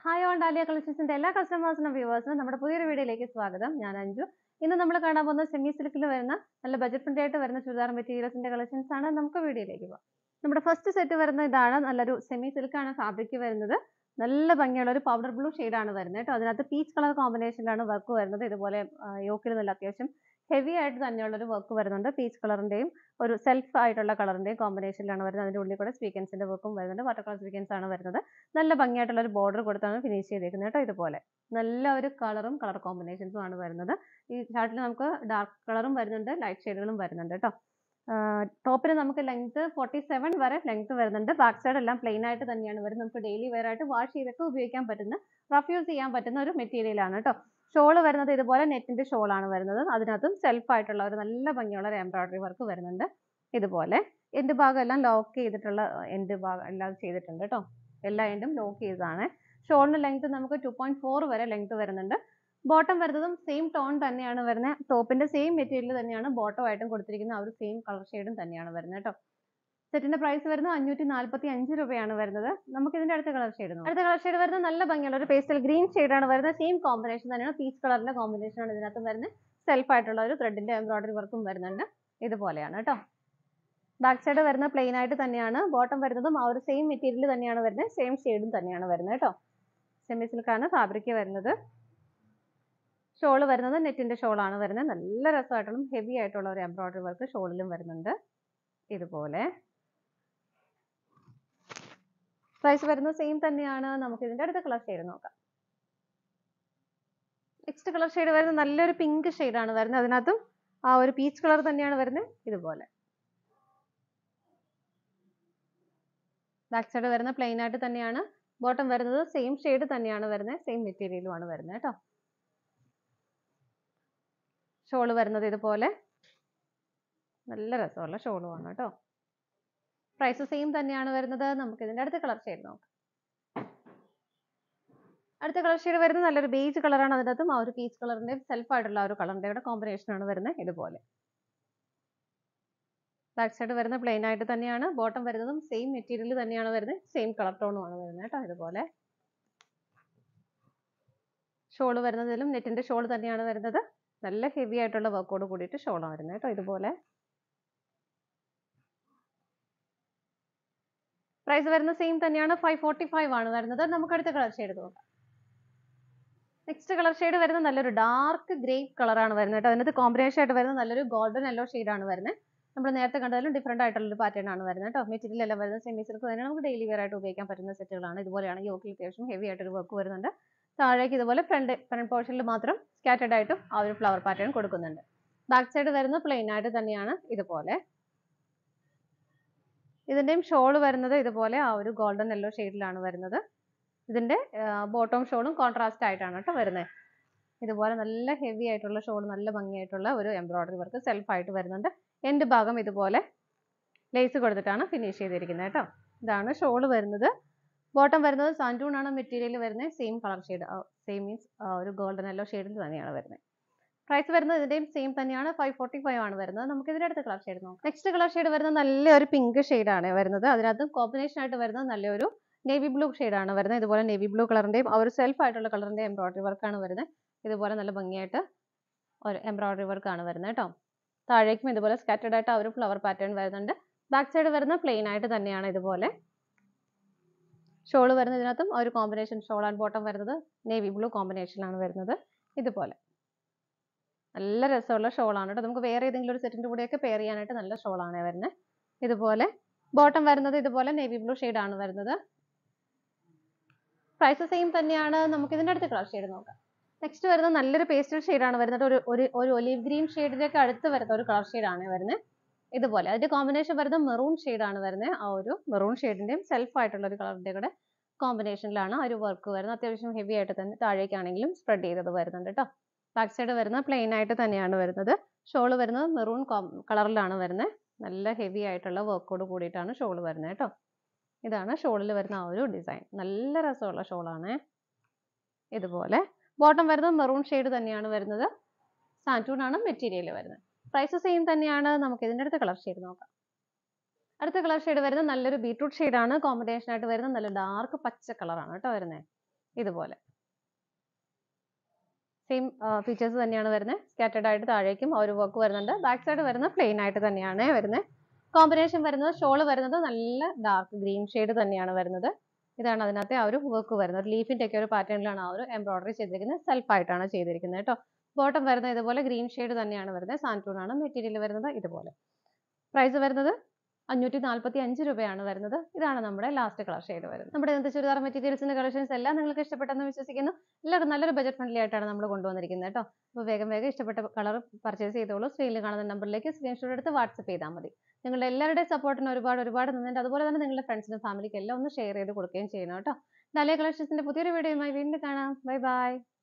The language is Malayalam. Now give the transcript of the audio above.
ഹായ് ഓൺ ഡാലിയ കളക്ഷൻസിന്റെ എല്ലാ കസ്റ്റമേഴ്സിനും വ്യൂവേഴ്സിനും നമ്മുടെ പുതിയൊരു വീഡിയോയിലേക്ക് സ്വാഗതം ഞാൻ അഞ്ജു ഇന്ന് നമ്മൾ കാണാൻ പോകുന്ന സെമി സിൽക്കിൽ വരുന്ന നല്ല ബജറ്റ് പ്രിന്റ് ആയിട്ട് വരുന്ന ചുരിദാർ മെറ്റീരിയൽസിന്റെ കളക്ഷൻസ് ആണ് നമുക്ക് വീഡിയോയിലേക്ക് പോകാം നമ്മുടെ ഫസ്റ്റ് സെറ്റ് വരുന്ന ഇതാണ് നല്ലൊരു സെമി സിൽക്ക് ആണ് ഫാബ്രിക് വരുന്നത് നല്ല ഭംഗിയുള്ള ഒരു പൗഡർ ബ്ലൂ ആണ് വരുന്നത് കേട്ടോ അതിനകത്ത് പീച്ച് കളർ കോമ്പിനേഷനിലാണ് വർക്ക് വരുന്നത് ഇതുപോലെ യോക്കിൽ നല്ല അത്യാവശ്യം ഹെവി ആയിട്ട് തന്നെയുള്ള ഒരു വർക്ക് വരുന്നുണ്ട് പീച്ച് കളറിന്റെയും ഒരു സെൽഫ് ആയിട്ടുള്ള കളറിന്റെയും കോമ്പിനേഷനിലാണ് വരുന്നത് അതിന്റെ ഉള്ളിൽ കൂടെ സ്വീക്കൻസിന്റെ വർക്കും വരുന്നുണ്ട് വാട്ടർ കളർ സ്വീക്കൻസ് ആണ് വരുന്നത് നല്ല ഭംഗിയായിട്ടുള്ള ഒരു ബോർഡർ കൊടുത്താണ് ഫിനിഷ് ചെയ്തേക്കുന്നത് കേട്ടോ ഇതുപോലെ നല്ല ഒരു കളറും കളർ കോമ്പിനേഷൻസും ആണ് വരുന്നത് ഈ ചാർട്ടിൽ നമുക്ക് ഡാർക്ക് കളറും വരുന്നുണ്ട് ലൈറ്റ് ഷെയ്ഡുകളും വരുന്നുണ്ട് കേട്ടോ ടോപ്പിന് നമുക്ക് ലെങ്ത് ഫോർട്ടി സെവൻ വരെ ലെങ്ത് വരുന്നുണ്ട് ബാക്ക് സൈഡ് എല്ലാം പ്ലെയിൻ ആയിട്ട് തന്നെയാണ് വരുന്നത് നമുക്ക് ഡെയിലി വെയർ ആയിട്ട് വാഷ് ചെയ്തൊക്കെ ഉപയോഗിക്കാൻ പറ്റുന്ന റഫ് യൂസ് ചെയ്യാൻ പറ്റുന്ന ഒരു മെറ്റീരിയൽ ആണ് കേട്ടോ ഷോൾ വരുന്നത് ഇതുപോലെ നെറ്റിന്റെ ഷോൾ ആണ് വരുന്നത് അതിനകത്തും സെൽഫ് ആയിട്ടുള്ള ഒരു നല്ല ഭംഗിയുള്ള ഒരു എംബ്രോയിഡറി വർക്ക് വരുന്നുണ്ട് ഇതുപോലെ എൻഡ് ഭാഗം എല്ലാം ലോക്ക് ചെയ്തിട്ടുള്ള എൻഡ് ഭാഗം എല്ലാം ചെയ്തിട്ടുണ്ട് കേട്ടോ എല്ലാ എൻഡും ലോക്ക് ചെയ്തതാണ് ഷോളിന് ലെങ്ത് നമുക്ക് ടു പോയിന്റ് ഫോർ വരെ ലെങ്ത് വരുന്നുണ്ട് ബോട്ടം വരുന്നതും സെയിം ടോൺ തന്നെയാണ് വരുന്നത് ടോപ്പിന്റെ സെയിം മെറ്റീരിയൽ തന്നെയാണ് ബോട്ടം ആയിട്ടും കൊടുത്തിരിക്കുന്ന ആ ഒരു സെയിം കളർ ഷെയ്ഡും തന്നെയാണ് വരുന്നത് കേട്ടോ സെറ്റിന്റെ പ്രൈസ് വരുന്നത് അഞ്ഞൂറ്റി നാല്പത്തി അഞ്ച് രൂപയാണ് വരുന്നത് നമുക്ക് ഇതിന്റെ അടുത്ത കളർ ഷെയ്ഡ് അടുത്ത കളർ ഷെയ്ഡ് വരുന്നത് നല്ല ഭംഗിയുള്ള ഒരു പേസ്റ്റൽ ഗ്രീൻ ആണ് വരുന്നത് സെയിം കോമ്പിനേഷൻ തന്നെയാണ് പീച്ച് കളറിന്റെ കോമ്പിനേഷൻ ആണ് ഇതിനകത്ത് വരുന്നത് സെൽഫ് ആയിട്ടുള്ള ഒരു ത്രെഡിന്റെ എംബ്രോയിഡറി വർക്കും വരുന്നുണ്ട് ഇതുപോലെയാണ് കേട്ടോ ബാക്ക് സൈഡ് വരുന്ന പ്ലെയിൻ ആയിട്ട് തന്നെയാണ് ബോട്ടം വരുന്നതും ആ ഒരു സെയിം മെറ്റീരിയൽ തന്നെയാണ് വരുന്നത് സെയിം ഷെയ്ഡും തന്നെയാണ് വരുന്നത് കേട്ടോ സെമി സിൽക്കാണ് ഫാബ്രിക് വരുന്നത് ഷോള് വരുന്നത് നെറ്റിന്റെ ഷോളാണ് വരുന്നത് നല്ല രസമായിട്ടുള്ള ഹെവി ആയിട്ടുള്ള ഒരു എംബ്രോയിഡറി വർക്ക് ഷോളിലും വരുന്നുണ്ട് ഇതുപോലെ പ്രൈസ് വരുന്നത് സെയിം തന്നെയാണ് നമുക്ക് ഇതിന്റെ അടുത്ത കളർ ഷെയ്ഡ് നോക്കാം നെക്സ്റ്റ് കളർ ഷെയ്ഡ് വരുന്നത് നല്ലൊരു പിങ്ക് ആണ് വരുന്നത് അതിനകത്തും ആ ഒരു പീച്ച് കളർ തന്നെയാണ് വരുന്നത് ഇതുപോലെ ബാക്ക് സൈഡ് വരുന്ന പ്ലെയിൻ ആയിട്ട് തന്നെയാണ് ബോട്ടം വരുന്നത് സെയിം ഷെയ്ഡ് തന്നെയാണ് വരുന്നത് സെയിം മെറ്റീരിയലുമാണ് വരുന്നത് കേട്ടോ ഷോള് വരുന്നത് ഇതുപോലെ നല്ല രസമുള്ള ഷോളുമാണ് കേട്ടോ പ്രൈസ് സെയിം തന്നെയാണ് വരുന്നത് നമുക്ക് ഇതിന്റെ അടുത്ത കളർ ഷെയ്ഡ് നോക്കാം അടുത്ത കളർ ഷെയ്ഡ് വരുന്നത് നല്ലൊരു ബേജ് കളറാണ് അതിനകത്തും ആ ഒരു പീച്ച് കളറിന്റെ സെൽഫ് ആയിട്ടുള്ള ആ ഒരു കളറിന്റെ കൂടെ കോമ്പിനേഷൻ ആണ് വരുന്നത് ഇതുപോലെ ബാക്ക് സൈഡ് വരുന്ന പ്ലെയിൻ ആയിട്ട് തന്നെയാണ് ബോട്ടം വരുന്നതും സെയിം മെറ്റീരിയൽ തന്നെയാണ് വരുന്നത് സെയിം കളർ ടോണും ആണ് വരുന്നത് കേട്ടോ ഇതുപോലെ ഷോള് വരുന്നതിലും നെറ്റിന്റെ ഷോൾ തന്നെയാണ് വരുന്നത് നല്ല ഹെവി ആയിട്ടുള്ള വർക്കോട് കൂടിയിട്ട് ഷോളാണ് വരുന്നത് കേട്ടോ ഇതുപോലെ പ്രൈസ് വരുന്നത് സെയിം തന്നെയാണ് ഫൈവ് ഫോർട്ടി ഫൈവ് ആണ് വരുന്നത് നമുക്ക് അടുത്ത കളർ ഷെയ്ഡ് നോക്കാം നെക്സ്റ്റ് കളർ ഷെയ്ഡ് വരുന്നത് നല്ലൊരു ഡാർക്ക് ഗ്രേ കളറാണ് വരുന്നത് കേട്ടോ അതിനകത്ത് കോമ്പിനേഷൻ ആയിട്ട് വരുന്നത് നല്ലൊരു ഗോൾഡൻ യെല്ലോ ആണ് വരുന്നത് നമ്മൾ നേരത്തെ കണ്ടതിലും ഡിഫറെന്റ് ആയിട്ടുള്ള ഒരു പാറ്റേൺ ആണ് വരുന്നത് കേട്ടോ മെറ്റീരിയൽ എല്ലാം വരുന്നത് സെമി സിൽക്ക് തന്നെ നമുക്ക് ഡെയിലി വെയർ ആയിട്ട് ഉപയോഗിക്കാൻ പറ്റുന്ന സെറ്റുകളാണ് ഇതുപോലെയാണ് യോക്കിൽ അത്യാവശ്യം ഹെവി ആയിട്ടൊരു വർക്ക് വരുന്നുണ്ട് താഴേക്ക് ഇതുപോലെ ഫ്രണ്ട് ഫ്രണ്ട് പോർഷനിൽ മാത്രം സ്കാറ്റേഡ് ആയിട്ടും ആ ഒരു ഫ്ലവർ പാറ്റേൺ കൊടുക്കുന്നുണ്ട് ബാക്ക് സൈഡ് വരുന്നത് പ്ലെയിൻ ആയിട്ട് തന്നെയാണ് ഇതുപോലെ ഇതിന്റെയും ഷോൾ വരുന്നത് ഇതുപോലെ ആ ഒരു ഗോൾഡൻ യെല്ലോ ഷെയ്ഡിലാണ് വരുന്നത് ഇതിന്റെ ബോട്ടം ഷോളും കോൺട്രാസ്റ്റ് ആയിട്ടാണ് കേട്ടോ വരുന്നത് ഇതുപോലെ നല്ല ഹെവി ആയിട്ടുള്ള ഷോൾ നല്ല ഭംഗിയായിട്ടുള്ള ഒരു എംബ്രോയിഡറി വർക്ക് സെൽഫ് ആയിട്ട് വരുന്നുണ്ട് എൻഡ് ഭാഗം ഇതുപോലെ ലേസ് കൊടുത്തിട്ടാണ് ഫിനിഷ് ചെയ്തിരിക്കുന്നത് കേട്ടോ ഇതാണ് ഷോൾ വരുന്നത് ബോട്ടം വരുന്നത് സാൻറ്റൂൺ ആണ് മെറ്റീരിയൽ വരുന്നത് same colour shade same means ഒരു ഗോൾഡൻ യെല്ലോ ഷെയ്ഡിൽ തന്നെയാണ് വരുന്നത് പ്രൈസ് വരുന്നത് ഇതിന്റെയും സെയിം തന്നെയാണ് ഫൈവ് ഫോർട്ടി ഫൈവ് ആണ് വരുന്നത് നമുക്ക് ഇതിന്റെ അടുത്ത കളർ ഷെയ്ഡ് നോക്കാം നെക്സ്റ്റ് കളർ ഷെയ്ഡ് വരുന്നത് നല്ലൊരു പിങ്ക് ആണ് വരുന്നത് അതിനകത്ത് കോമ്പിനേഷൻ ആയിട്ട് വരുന്നത് നല്ലൊരു നേവി ബ്ലൂ ആണ് വരുന്നത് ഇതുപോലെ നേവി ബ്ലൂ കളറിന്റെയും ആ ഒരു സെൽഫ് ആയിട്ടുള്ള കളറിന്റെ എംബ്രോയിഡറി വർക്കാണ് വരുന്നത് ഇതുപോലെ നല്ല ഭംഗിയായിട്ട് ഒരു എംബ്രോയിഡറി വർക്കാണ് വരുന്നത് കേട്ടോ താഴേക്കും ഇതുപോലെ സ്കാറ്റേഡ് ആയിട്ട് ആ ഒരു ഫ്ലവർ പാറ്റേൺ വരുന്നുണ്ട് ബാക്ക് സൈഡ് വരുന്നത് പ്ലെയിൻ ആയിട്ട് തന്നെയാണ് ഇതുപോലെ ഷോൾ വരുന്നത് ഇതിനകത്തും ആ ഒരു കോമ്പിനേഷൻ ഷോൾ ആൻഡ് ബോട്ടം വരുന്നത് നേവി ബ്ലൂ കോമ്പിനേഷനിലാണ് വരുന്നത് ഇതുപോലെ നല്ല രസമുള്ള ഷോളാണ് കേട്ടോ നമുക്ക് വേറെ ഏതെങ്കിലും ഒരു സെറ്റിന്റെ കൂടെയൊക്കെ പെയർ ചെയ്യാനായിട്ട് നല്ല ഷോളാണ് വരുന്നത് ഇതുപോലെ ബോട്ടം വരുന്നത് ഇതുപോലെ നേവി ബ്ലൂ ആണ് വരുന്നത് പ്രൈസ് സെയിം തന്നെയാണ് നമുക്ക് ഇതിന്റെ അടുത്ത കളർ ഷെയ്ഡ് നോക്കാം നെക്സ്റ്റ് വരുന്നത് നല്ലൊരു പേസ്റ്റൽ ആണ് വരുന്നത് ഒരു ഒരു ഒരു ഒലിവ് ഗ്രീൻ ഷെയ്ഡിലേക്ക് അടുത്ത് വരുന്ന ഒരു കളർ ആണ് വരുന്നത് ഇതുപോലെ അതിന്റെ കോമ്പിനേഷൻ വരുന്നത് മെറൂൺ ആണ് വരുന്നത് ആ ഒരു മെറൂൺ ഷെയ്ഡിന്റെയും സെൽഫ് ആയിട്ടുള്ള ഒരു കളറിന്റെ കൂടെ കോമ്പിനേഷനിലാണ് ആ ഒരു വർക്ക് വരുന്നത് അത്യാവശ്യം ഹെവി ആയിട്ട് തന്നെ താഴേക്കാണെങ്കിലും സ്പ്രെഡ് ചെയ്തത് വരുന്നുണ്ട് കേട്ടോ ബാക്ക് സൈഡ് വരുന്നത് പ്ലെയിൻ ആയിട്ട് തന്നെയാണ് വരുന്നത് ഷോള് വരുന്നത് മെറൂൺ കളറിലാണ് വരുന്നത് നല്ല ഹെവി ആയിട്ടുള്ള വർക്കോട് കൂടിയിട്ടാണ് ഷോള് വരുന്നത് കേട്ടോ ഇതാണ് ഷോളിൽ വരുന്ന ആ ഒരു ഡിസൈൻ നല്ല രസമുള്ള ഷോളാണ് ഇതുപോലെ ബോട്ടം വരുന്നത് മെറൂൺ ഷെയ്ഡ് തന്നെയാണ് വരുന്നത് സാൻറ്റൂൺ ആണ് മെറ്റീരിയൽ വരുന്നത് പ്രൈസ് സെയിം തന്നെയാണ് നമുക്ക് ഇതിന്റെ അടുത്ത കളർ ഷെയ്ഡ് നോക്കാം അടുത്ത കളർ ഷെയ്ഡ് വരുന്നത് നല്ലൊരു ബീട്രൂട്ട് ആണ് കോമ്പിനേഷൻ ആയിട്ട് വരുന്നത് നല്ല ഡാർക്ക് പച്ച കളറാണ് കേട്ടോ വരുന്നത് ഇതുപോലെ സെയിം ഫീച്ചേഴ്സ് തന്നെയാണ് വരുന്നത് സ്കാറ്റേഡ് ആയിട്ട് താഴേക്കും ആ ഒരു വർക്ക് വരുന്നുണ്ട് ബാക്ക് സൈഡ് വരുന്നത് പ്ലെയിൻ ആയിട്ട് തന്നെയാണ് വരുന്നത് കോമ്പിനേഷൻ വരുന്നത് ഷോൾ വരുന്നത് നല്ല ഡാർക്ക് ഗ്രീൻ ഷെയ്ഡ് തന്നെയാണ് വരുന്നത് ഇതാണ് അതിനകത്തെ ആ ഒരു വർക്ക് വരുന്നത് ലീഫിന്റെ ഒക്കെ ഒരു പാറ്റേണിലാണ് ആ ഒരു എംബ്രോയിഡറി ചെയ്തിരിക്കുന്നത് സെൽഫ് ആയിട്ടാണ് ചെയ്തിരിക്കുന്നത് കേട്ടോ ബോട്ടം വരുന്നത് ഇതുപോലെ ഗ്രീൻ ഷെയ്ഡ് തന്നെയാണ് വരുന്നത് സാൻറ്റൂൺ ആണ് മെറ്റീരിയൽ വരുന്നത് ഇതുപോലെ പ്രൈസ് വരുന്നത് അഞ്ഞൂറ്റി നാൽപ്പത്തി അഞ്ച് രൂപയാണ് വരുന്നത് ഇതാണ് നമ്മുടെ ലാസ്റ്റ് കളർ ഷെയ്ഡ് വരുന്നത് നമ്മുടെ ഇന്നത്തെ ചുരിദാർ മെറ്റീരിയൽസിന്റെ കളക്ഷൻസ് എല്ലാം നിങ്ങൾക്ക് ഇഷ്ടപ്പെട്ടെന്ന് വിശ്വസിക്കുന്നു എല്ലാവർക്കും നല്ലൊരു ബജറ്റ് ഫ്രണ്ട്ലി ആയിട്ടാണ് നമ്മൾ കൊണ്ടുവന്നിരിക്കുന്നത് കേട്ടോ അപ്പോൾ വേഗം വേഗം ഇഷ്ടപ്പെട്ട കളർ പർച്ചേസ് ചെയ്തോളൂ സ്ക്രീനിൽ കാണുന്ന നമ്പറിലേക്ക് സ്ക്രീൻഷോട്ട് എടുത്ത് വാട്സപ്പ് ചെയ്താൽ മതി നിങ്ങളുടെ എല്ലാവരുടെയും സപ്പോർട്ടിന് ഒരുപാട് ഒരുപാട് നന്ദിയുണ്ട് അതുപോലെ തന്നെ നിങ്ങളുടെ ഫ്രണ്ട്സിനും ഫാമിലിക്കും എല്ലാം ഒന്ന് ഷെയർ ചെയ്ത് കൊടുക്കുകയും ചെയ്യണം കേട്ടോ നല്ല കളക്ഷൻസിന്റെ പുതിയൊരു വീഡിയോയുമായി വീണ്ടും കാണാം ബൈ ബൈ